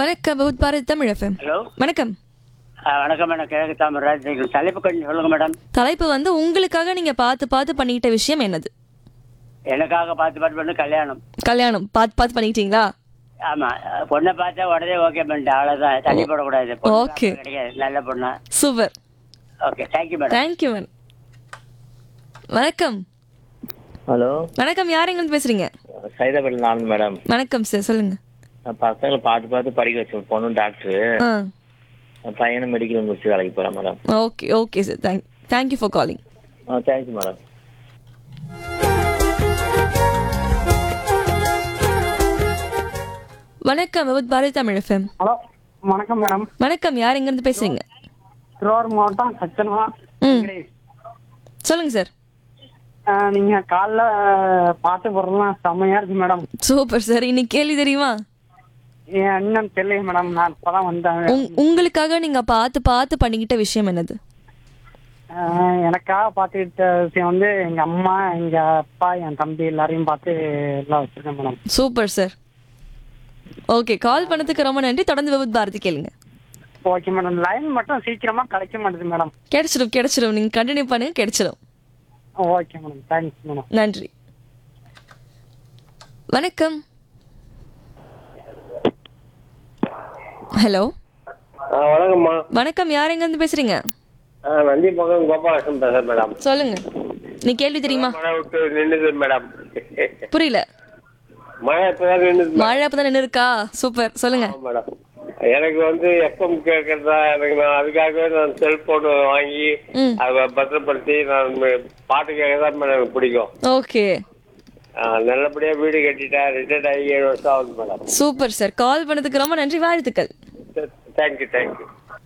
வணக்கம் பகுத் பாரத் தமிழ் எஃப்எம் ஹலோ வணக்கம் ஆ, வணக்கம் மேடம் கிழக்கு தாமராஜ் தலைப்பு கொஞ்சம் சொல்லுங்க மேடம் தலைப்பு வந்து உங்களுக்காக நீங்க பார்த்து பார்த்து பண்ணிக்கிட்ட விஷயம் என்னது எனக்காக பார்த்து பார்த்து பண்ணு கல்யாணம் கல்யாணம் பார்த்து பார்த்து பண்ணிக்கிட்டீங்களா ஆமா பொண்ணை பார்த்தா உடனே ஓகே பண்ணிட்டேன் அவ்வளவுதான் தள்ளி போடக்கூடாது பொண்ணு Okay. கிடைக்காது நல்ல பொண்ணா super okay thank you madam thank you ma'am வணக்கம் ஹலோ வணக்கம் யார் எங்க பேசுறீங்க சைதாபேட்டில் நான் மேடம் வணக்கம் சார் சொல்லுங்க நான் பசங்களை பார்த்து பார்த்து படிக்க வச்சேன் பொண்ணு டாக்டரு ஆ பையனும் மெடிக்கல் முடிச்சு வேலைக்கு போகிறேன் madam okay okay sir thank thank you for calling ஆ தேங்க்யூ மேடம் வணக்கம் பகுத் பாரத் தமிழ் எஃப்எம் ஹலோ வணக்கம் மேடம் வணக்கம் யார் எங்க இருந்து பேசுறீங்க திருவாரூர் மாவட்டம் சச்சனா ம் சொல்லுங்க சார் ஆஹ் நீங்க காலைல பாட்டு போடுறதுலாம் செம்மையா இருக்கு மேடம் சூப்பர் சார் இன்னைக்கு கேள்வி தெரியுமா என் அண்ணன் தெரியல மேடம் நான் இப்பதான் வந்தேன் உங் உங்களுக்காக நீங்க பார்த்து பார்த்து பண்ணிக்கிட்ட விஷயம் என்னது ஆஹ் எனக்காக பார்த்துக்கிட்ட விஷயம் வந்து எங்க அம்மா எங்க அப்பா என் தம்பி எல்லாரையும் பார்த்து எல்லாம் வச்சிருக்கேன் madam super sir okay call பண்ணதுக்கு ரொம்ப நன்றி தொடர்ந்து விபத் பாரதி கேளுங்க ஓகே மேடம் லைன் மட்டும் சீக்கிரமா கிடைக்க மாட்டேது மேடம் கிடைச்சிடும் கிடைச்சிடும் நீங்க கண்டினியூ பண்ணுங்க கிடைச்சிடும் ஓகே மேடம் தேங்க்ஸ் மேடம் நன்றி வணக்கம் ஹலோ ஆ வணக்கம்மா வணக்கம் யார் எங்க இருந்து பேசுறீங்க ஆ நந்தி பக்கம் கோபாலகிருஷ்ணன் பேசுறேன் மேடம் சொல்லுங்க நீ கேள்வி தெரியுமா மழை விட்டு நின்றுது மேடம் புரியல மழை இப்பதான் நின்றுது மழை அப்பதான் நின்று இருக்கா சூப்பர் சொல்லுங்க மேடம் எனக்கு வந்து எஃப்எம் கேட்கறதா எனக்கு நான் அதுக்காகவே நான் செல்போன் வாங்கி ம் அதை பத்திரப்படுத்தி நான் ம- பாட்டு கேட்க தான் மேடம் எனக்கு பிடிக்கும் ஓகே ஆ, நல்லபடியா வீடு கட்டிட்டேன் ரிட்டையர்ட் ஆகி ஏழு வருஷம் ஆகுது மேடம் சூப்பர் சார் கால் பண்ணதுக்கு ரொம்ப நன்றி வாழ்த்துக்கள் தேங்க்யூ தேங்க்யூ